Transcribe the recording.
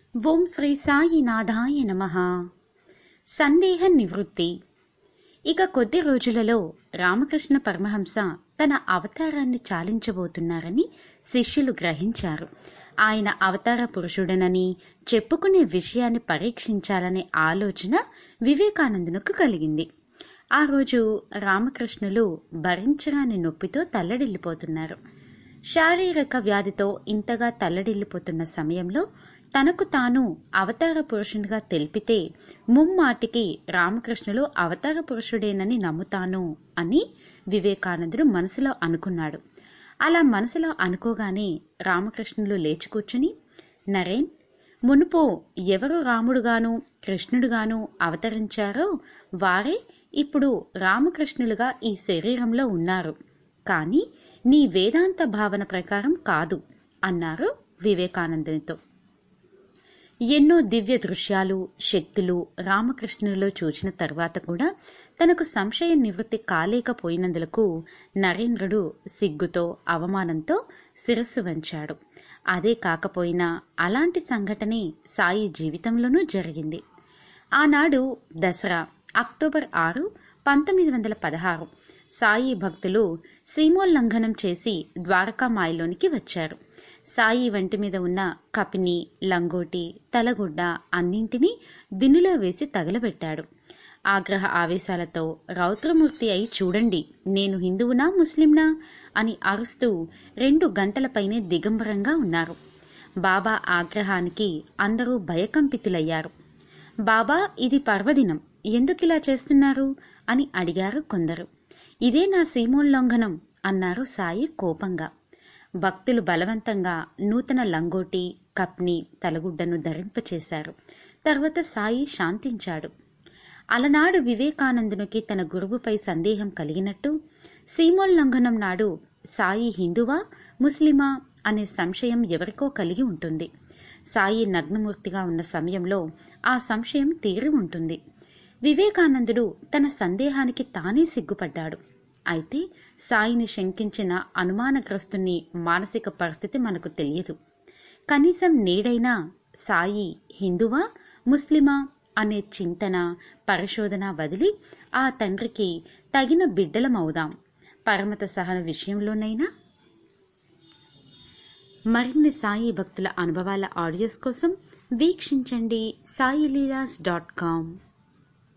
ఓం శ్రీ సాయినాథాయ నమ సందేహ నివృత్తి ఇక కొద్ది రోజులలో రామకృష్ణ పరమహంస తన అవతారాన్ని చాలించబోతున్నారని శిష్యులు గ్రహించారు ఆయన అవతార పురుషుడనని చెప్పుకునే విషయాన్ని పరీక్షించాలనే ఆలోచన వివేకానందునకు కలిగింది ఆ రోజు రామకృష్ణులు భరించరాని నొప్పితో తల్లడిల్లిపోతున్నారు శారీరక వ్యాధితో ఇంతగా తల్లడిల్లిపోతున్న సమయంలో తనకు తాను అవతార పురుషునిగా తెలిపితే ముమ్మాటికి రామకృష్ణులు అవతార పురుషుడేనని నమ్ముతాను అని వివేకానందుడు మనసులో అనుకున్నాడు అలా మనసులో అనుకోగానే రామకృష్ణులు లేచి కూర్చుని నరేన్ మునుపు ఎవరు రాముడుగాను కృష్ణుడుగాను అవతరించారో వారే ఇప్పుడు రామకృష్ణులుగా ఈ శరీరంలో ఉన్నారు కానీ నీ వేదాంత భావన ప్రకారం కాదు అన్నారు వివేకానందునితో ఎన్నో దివ్య దృశ్యాలు శక్తులు రామకృష్ణులో చూచిన తర్వాత కూడా తనకు సంశయ నివృత్తి కాలేకపోయినందులకు నరేంద్రుడు సిగ్గుతో అవమానంతో శిరస్సు వంచాడు అదే కాకపోయినా అలాంటి సంఘటనే సాయి జీవితంలోనూ జరిగింది ఆనాడు దసరా అక్టోబర్ ఆరు పంతొమ్మిది వందల పదహారు సాయి భక్తులు సీమోల్లంఘనం చేసి ద్వారకామాయిలోనికి వచ్చారు సాయి వంటి మీద ఉన్న కపిని లంగోటి తలగుడ్డ అన్నింటినీ దినులో వేసి తగలబెట్టాడు ఆగ్రహ ఆవేశాలతో రౌద్రమూర్తి అయి చూడండి నేను హిందువునా ముస్లింనా అని అరుస్తూ రెండు గంటలపైనే దిగంబరంగా ఉన్నారు బాబా ఆగ్రహానికి అందరూ భయకంపితులయ్యారు బాబా ఇది పర్వదినం ఎందుకిలా చేస్తున్నారు అని అడిగారు కొందరు ఇదే నా సీమోల్లంఘనం అన్నారు సాయి కోపంగా భక్తులు బలవంతంగా నూతన లంగోటి కప్ని తలగుడ్డను ధరింపచేశారు తర్వాత సాయి శాంతించాడు అలనాడు వివేకానందునికి తన గురువుపై సందేహం కలిగినట్టు సీమోల్లంఘనం నాడు సాయి హిందువా ముస్లిమా అనే సంశయం ఎవరికో కలిగి ఉంటుంది సాయి నగ్నమూర్తిగా ఉన్న సమయంలో ఆ సంశయం తీరి ఉంటుంది వివేకానందుడు తన సందేహానికి తానే సిగ్గుపడ్డాడు అయితే సాయిని శంకించిన అనుమానగ్రస్తుని మానసిక పరిస్థితి మనకు తెలియదు కనీసం నేడైనా సాయి హిందువా ముస్లిమా అనే చింతన పరిశోధన వదిలి ఆ తండ్రికి తగిన బిడ్డలమవుదాం పరమత సహన విషయంలోనైనా మరిన్ని సాయి భక్తుల అనుభవాల ఆడియోస్ కోసం వీక్షించండి సాయిలీలాస్ డాట్ కామ్